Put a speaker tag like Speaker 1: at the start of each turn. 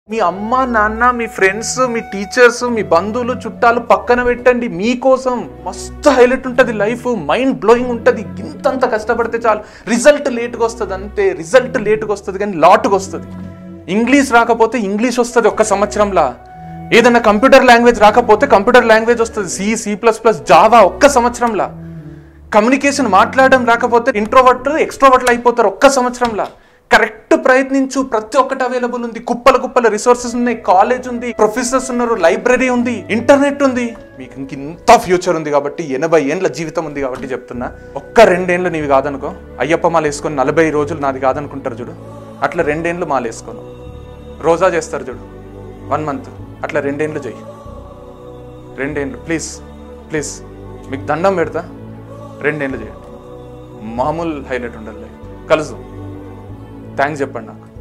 Speaker 1: మీ అమ్మ నాన్న మీ ఫ్రెండ్స్ మీ టీచర్స్ మీ బంధువులు చుట్టాలు పక్కన పెట్టండి మీకోసం మస్తు హైలైట్ ఉంటుంది లైఫ్ మైండ్ బ్లోయింగ్ ఉంటుంది ఇంతంత కష్టపడితే చాలు రిజల్ట్ లేట్గా వస్తుంది అంతే రిజల్ట్ లేట్గా వస్తుంది కానీ లాట్గా వస్తుంది ఇంగ్లీష్ రాకపోతే ఇంగ్లీష్ వస్తుంది ఒక్క సంవత్సరంలా ఏదైనా కంప్యూటర్ లాంగ్వేజ్ రాకపోతే కంప్యూటర్ లాంగ్వేజ్ వస్తుంది C C plus plus Java ఒక్క సంవత్సరంలా కమ్యూనికేషన్ మాట్లాడడం రాకపోతే ఇంట్రోవర్ట్ ఎక్స్ట్రోవర్ట్లు అయిపోతారు ఒక్క సంవత్సరంలా కరెక్ట్ ప్రయత్నించు ప్రతి ఒక్కటి అవైలబుల్ ఉంది కుప్పల కుప్పల రిసోర్సెస్ ఉన్నాయి కాలేజ్ ఉంది ప్రొఫెసర్స్ ఉన్నారు లైబ్రరీ ఉంది ఇంటర్నెట్ ఉంది మీకు ఇంక ఇంత ఫ్యూచర్ ఉంది కాబట్టి ఎనభై ఏండ్ల జీవితం ఉంది కాబట్టి చెప్తున్నా ఒక్క రెండేండ్లు నీవి కాదనుకో అయ్యప్ప మాల వేసుకొని నలభై రోజులు నాది కాదనుకుంటారు చూడు అట్లా రెండేండ్లు మాల వేసుకోను రోజా చేస్తారు చూడు వన్ మంత్ అట్లా రెండేండ్లు చెయ్యి రెండేండ్లు ప్లీజ్ ప్లీజ్ మీకు దండం పెడతా రెండేండ్లు చేయండి మామూలు హైలైట్ ఉండాలి కలుసు థ్యాంక్స్ చెప్పండి నాకు